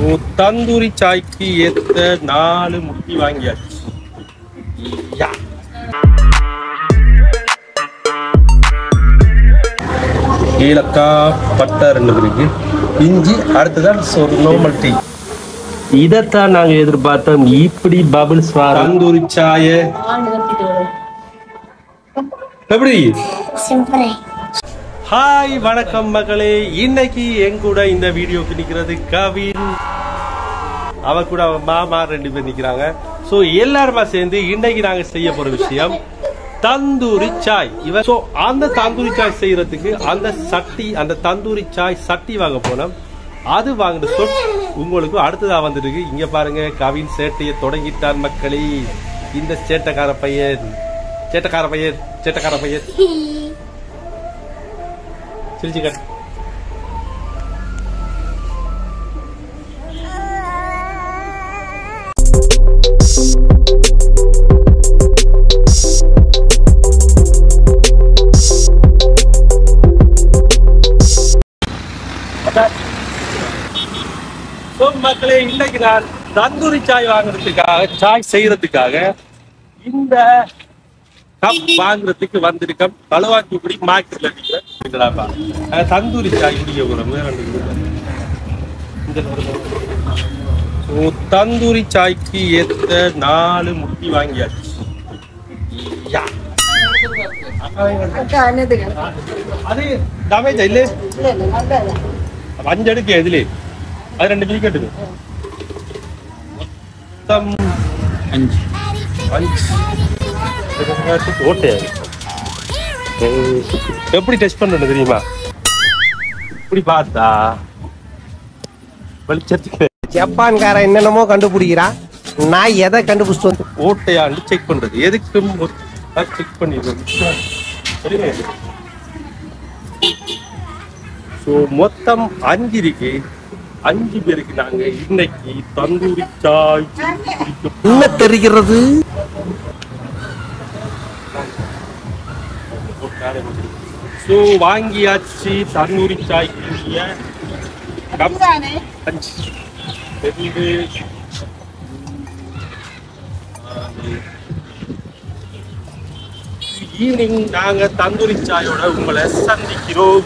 ஓ, தந்தூரி சாய்க்கு ஏத்த நாலு முட்டி வாங்கியாச்சு யா. ஏலக்காய் பட்டை ரெண்டு இருக்கு இஞ்சி அடுத்ததான் ஒரு நார்மல் டீ இதைத்தான் நாங்க எதிர்பார்த்தோம் இப்படி பபிள்ஸ் வர தந்தூரி சாய எப்படி சிம்பிளை ஹாய் வணக்கம் மகளே இன்னைக்கு என் கூட இந்த வீடியோக்கு நிக்கிறது கவின் அவ கூட அவ மாமா ரெண்டு பேர் நிக்கிறாங்க சோ எல்லாருமா சேர்ந்து இன்னைக்கு நாங்க செய்ய போற விஷயம் தந்தூரி சாய் இவ சோ அந்த தந்தூரி சாய் செய்யறதுக்கு அந்த சட்டி அந்த தந்தூரி சாய் சட்டி வாங்க போனோம் அது வாங்கின சொல் உங்களுக்கு அடுத்ததா வந்துருக்கு இங்க பாருங்க கவின் சேட்டையை தொடங்கிட்டான் மக்களே இந்த சேட்டைக்கார பையன் சேட்டைக்கார பையன் சேட்டைக்கார பையன் சிரிச்சுக்க So, மக்களே இன்னைக்கு நான் தந்தூரி சாய் வாங்குறதுக்காக சாய் செய்யறதுக்காக இந்த கப் வாங்குறதுக்கு வந்திருக்கோம் களுவாக்கிப்படி மார்க்கெட்ல நிக்கிறேன்டாப்பா தந்தூரி சாய் குடிக்க போறோம் ஸோ தந்தூரி சாய்க்கு ஏத்த நாலு முட்டி வாங்கியாச்சு யா. அது டேமேஜ் இல்ல அஞ்சடுக்கு எதுல அது ரெண்டு மீக்கெட்டுக்கு மொத்தம் அஞ்சு அஞ்சு ஓட்டையா எப்படி டெஸ்ட் பண்ணணும் தெரியுமா இப்படி பார்த்தா வெளிச்சத்துக்கு ஜப்பான்காரன் என்னென்னமோ கண்டுபிடிக்கிறான் நான் எதை கண்டுபிடிச்சிட்டு வந்து ஓட்டையாண்டு செக் பண்றது எதுக்கும் செக் பண்ணிடுவோம் ஸோ மொத்தம் அஞ்சு இருக்கு அஞ்சு பேருக்கு நாங்க இன்னைக்கு தந்தூரி சாய் குடிக்க என்ன தெரிகிறது ஸோ வாங்கியாச்சு தந்தூரி சாய் குடிய கப் அஞ்சு ரெண்டு ஈவினிங் நாங்க தந்தூரி சாயோட உங்களை சந்திக்கிறோம்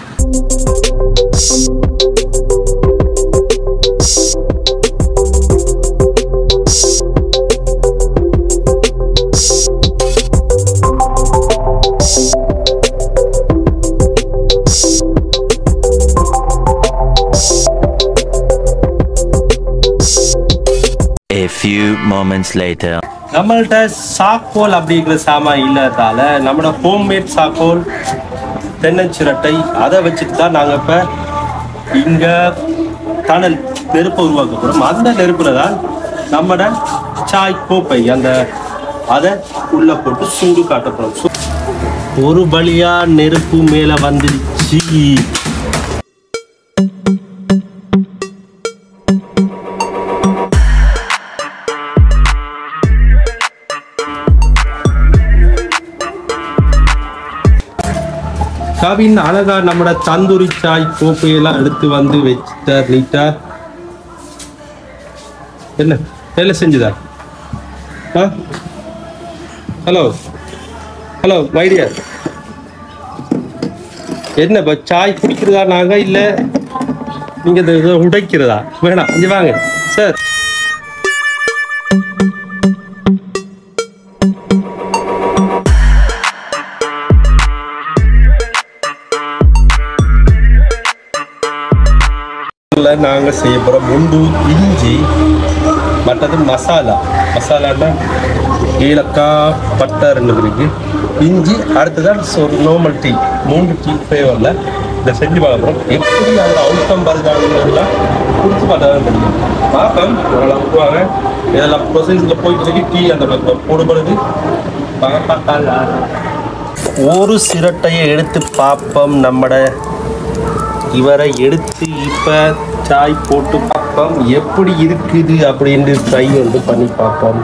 A few moments later. நம்மள்ட்ட சாக்கோல் அப்படிங்கிற சாமான் இல்லாதால நம்மளோட ஹோம்மேட் சாக்கோல் தென்னஞ்சிரட்டை அதை வச்சுட்டு தான் நாங்கள் இப்போ இங்கே தணல் நெருப்பை உருவாக்க போகிறோம் அந்த நெருப்புல தான் நம்மட சாய் கோப்பை அந்த அதை உள்ள போட்டு சூடு காட்ட போகிறோம் ஒரு வழியா நெருப்பு மேலே வந்துடுச்சு கவின் அழகா நம்மட தந்தூரி சாய் கோப்பையெல்லாம் எடுத்து வந்து வச்சுட்டார் நீட்டா என்ன வேலை செஞ்சுதா ஹலோ ஹலோ மைடியர் என்ன இப்போ சாய் குடிக்கிறதா நாங்க இல்ல நீங்க இந்த இதை உடைக்கிறதா வேணாம் இங்க வாங்க சார் இதுல நாங்க செய்ய போற முண்டு இஞ்சி மற்றது மசாலா மசாலான்னா ஏலக்காய் பட்டை ரெண்டு இருக்கு இஞ்சி அடுத்ததான் ஒரு நார்மல் டீ மூணு டீ ஃப்ளேவரில் இதை செஞ்சு பார்க்க போகிறோம் எப்படி அதில் அவுட்கம் வருதாங்கலாம் குடிச்சு பார்த்தா தான் தெரியும் பார்ப்போம் ஓரளவுக்கு வாங்க இதெல்லாம் ப்ரொசீஜரில் போயிட்டு இருக்கு டீ அந்த பக்கம் போடுபடுது பார்த்தால ஒரு சிரட்டையை எடுத்து பார்ப்போம் நம்மட இவரை எடுத்து இப்ப சாய் போட்டு பார்ப்போம் எப்படி இருக்குது அப்படின்னு ட்ரை வந்து பண்ணி பார்ப்போம்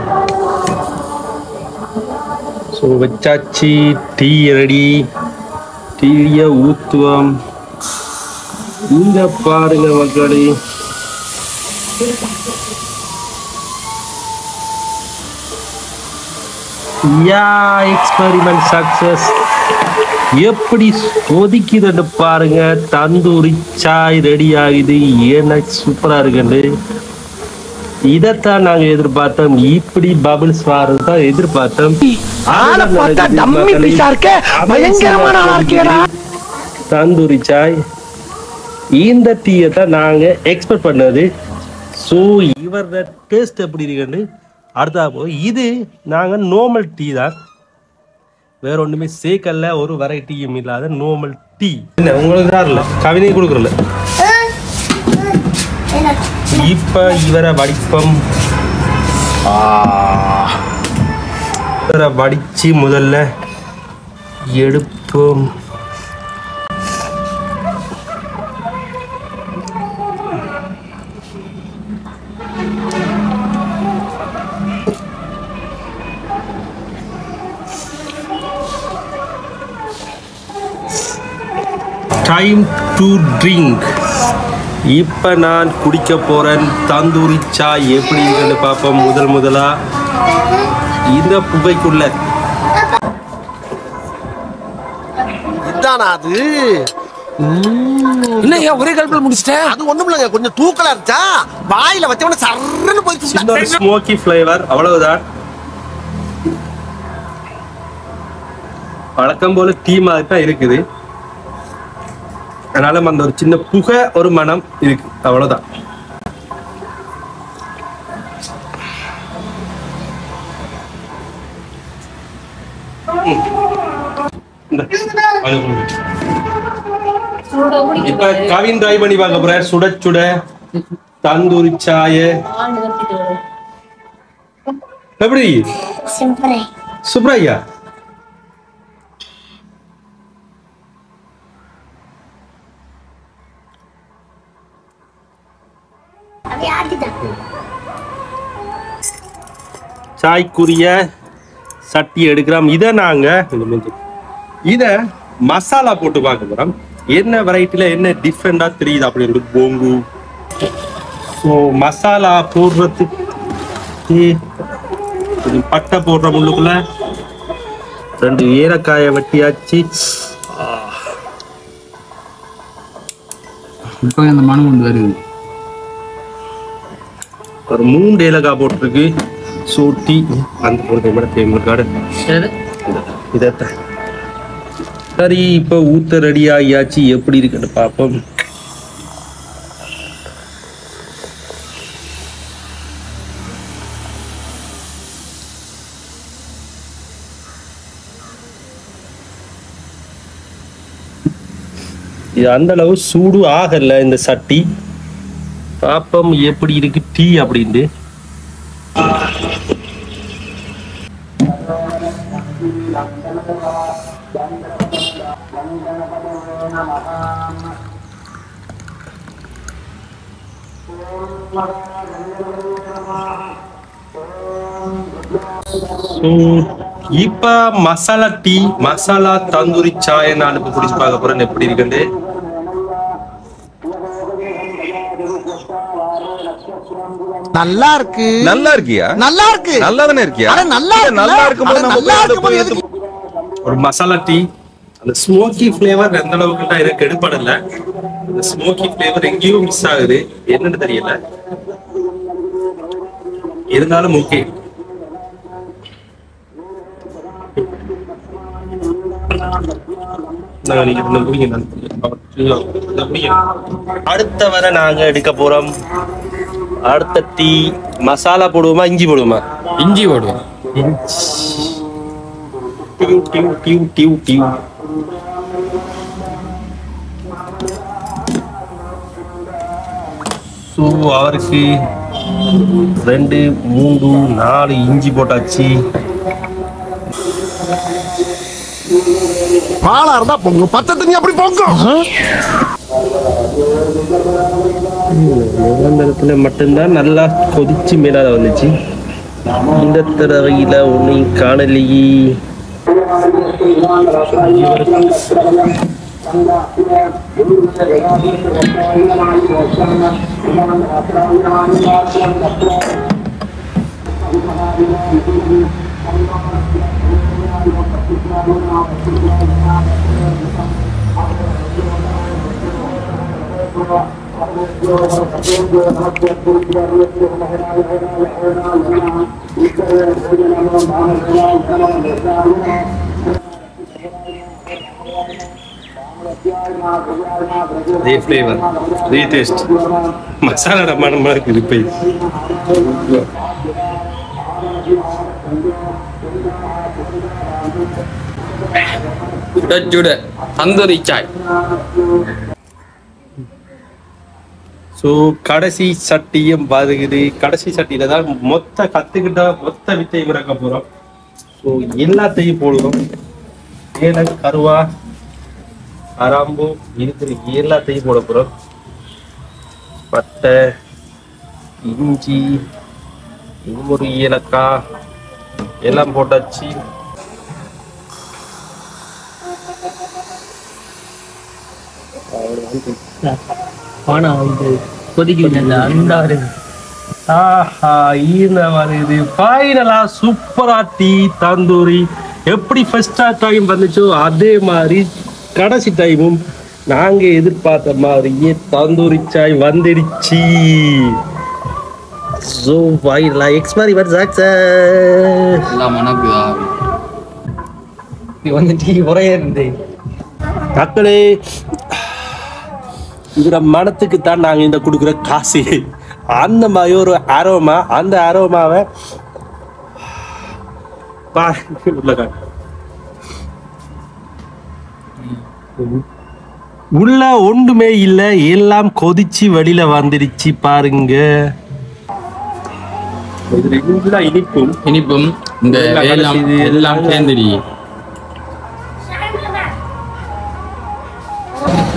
ஸோ வச்சாச்சு டீ ரெடி டீயை ஊற்றுவோம் இங்க பாருங்க மக்களே யா எக்ஸ்பெரிமெண்ட் சக்சஸ் எப்படி கொதிக்குதுன்னு பாருங்க தந்தூரி சாய் ரெடி ஆகுது ஏன்னா சூப்பரா இருக்குண்டு இதைத்தான் நாங்க எதிர்பார்த்தோம் இப்படி பபிள்ஸ் வாரது தான் எதிர்பார்த்தோம் ஆளை பார்த்தா டம்மி பீஸா இருக்க பயங்கரமான ஆளா இருக்கேடா தந்தூரி சாய் இந்த டீயை தான் நாங்க எக்ஸ்பெக்ட் பண்ணது ஸோ இவரோட டேஸ்ட் எப்படி இருக்குன்னு அடுத்தா போய் இது நாங்க நார்மல் டீ தான் வேற ஒண்ணுமே சேர்க்கல ஒரு வெரைட்டியும் இல்லாத நார்மல் டீ என்ன உங்களுக்கு தான் இல்லை கவிதை கொடுக்குறல இப்ப இவரை வடிப்பம் ஆ. இவரை வடிச்சு முதல்ல எடுப்போம் டைம் டு ட்ரிங்க் இப்போ நான் குடிக்க போறேன் தந்தூரி சாய் எப்படி இருக்குன்னு பார்ப்போம் முதல் முதலா இந்த புகைக்குள்ள இதானா அது என்ன ஒரே கல்பில் முடிச்சிட்டேன் அது ஒண்ணும் இல்லைங்க கொஞ்சம் தூக்கலா இருந்துச்சா வாயில வச்சவன சர்ன்னு போயிடுச்சு சின்ன ஒரு ஸ்மோக்கி ஃப்ளேவர் அவ்வளவுதான் வழக்கம் போல டீ மாதிரி தான் இருக்குது அதனால அந்த ஒரு சின்ன புகை ஒரு மனம் இருக்கு அவ்வளவுதான் இந்த, அது கொடுங்க. இப்ப கவின் ட்ரை பண்ணி பார்க்க போறேன் சுட சுட தந்தூரி சாய எப்படி சிம்பிளை சுப்ரையா அப்படியே ஆட்டிதான் சாய்க்குரிய சட்டி எடுக்கிறோம் இதை நாங்க இத மசாலா போட்டு பார்க்க போறோம் என்ன வெரைட்டில என்ன டிஃப்ரெண்டா தெரியுது அப்படின்ட்டு போங்கு ஸோ மசாலா போடுறதுக்கு கொஞ்சம் பட்டை போடுற முள்ளுக்குள்ள ரெண்டு ஏலக்காயை வெட்டியாச்சு இப்போ அந்த மனம் கொண்டு வருது ஒரு மூணு ஏலக்காய் போட்டிருக்கு சூட்டி அந்த ஒரு மேடம் ஃபேமஸ் கார்டு இதைத்தான் சரி இப்போ ஊத்த ரெடி ஆகியாச்சு எப்படி இருக்குன்னு பார்ப்போம் இது அந்த அளவு சூடு ஆகல இந்த சட்டி பாப்பம் எப்படி இருக்கு டீ அப்படின்ட்டு ம், இப்ப மசாலா டீ மசாலா தந்தூரி சாய் நான் இப்ப குடிச்சு பார்க்க போறேன் எப்படி இருக்குன்னு நல்லா இருக்கு நல்லா இருக்கியா நல்லா இருக்கு நல்லா தானே இருக்கியா அட நல்லா இல்ல, இருக்குல்ல? நல்லா இருக்கும்போது அட நம்ம நல்லா போய் அதை இருக்கும்போது போய் எதுக்கு- ஒரு மசாலா டீ அந்த ஸ்மோக்கி ஃப்ளேவர் எந்த அளவுக்கு எனக்கு எடுப்படல அந்த ஸ்மோக்கி ஃப்ளேவர் எங்கேயோ மிஸ் ஆகுது என்னன்னு தெரியல இருந்தாலும் ஓகே அடுத்த வரை நாங்க எடுக்க போறோம் அடுத்த டீ மசாலா போடுவோமா இஞ்சி போடுவோமா இஞ்சி போடுவோம் டியூ டியூ டியூ டியூ டியூ ஸோ அவருக்கு ரெண்டு மூணு நாலு இஞ்சி போட்டாச்சு பாலா இருந்தா பொங்கு பச்சை தண்ணி அப்படி பொங்கும் நிரந்தரத்துல மட்டும்தான் நல்லா கொதிச்சு மேலாத வந்துச்சு இந்த தடவையில ஒன்றையும் காணலையே அதே ஃப்ளேவர் அதே டேஸ்ட் மசாலா மனமா இருக்குது இப்போ சுட சுட தந்தூரி சாய் ஸோ கடைசி சட்டியும் பாதுகுது கடைசி சட்டியில தான் மொத்த கத்துக்கிட்ட மொத்த வித்தையும் இறக்க போறோம் ஸோ எல்லாத்தையும் போடுவோம் ஏல கருவா அராம்பு இருக்கிற எல்லாத்தையும் போட போறோம் பட்டை இஞ்சி இன்னொரு ஏலக்காய் எல்லாம் போட்டாச்சு பணம் வந்து கொதிக்குது அந்த வருது ஆஹா ஈன வருது ஃபைனலா சூப்பரா டீ தந்தூரி எப்படி ஃபர்ஸ்ட் டைம் வந்துச்சோ அதே மாதிரி கடைசி டைமும் நாங்க எதிர்பார்த்த மாதிரியே தந்தூரி சாய் வந்துடுச்சு ஸோ ஃபைனலா எக்ஸ்பெரிமெண்ட் சக்சஸ் எல்லாம் மனக்கு ஆவி இது வந்து டீ உரையே இருந்து மக்களே இதுல மனத்துக்கு தான் நாங்க இந்த கொடுக்குற காசு அந்த மாதிரி ஒரு அரோமா அந்த அரோமாவை பாருங்க உள்ள காட்டு. உள்ள ஒன்றுமே இல்ல எல்லாம் கொதிச்சு வெளியில வந்துடுச்சு பாருங்க இதுல எல்லா இனிப்பும் இனிப்பும் இந்த எல்லாம் இது எல்லாம் சேர்ந்துடி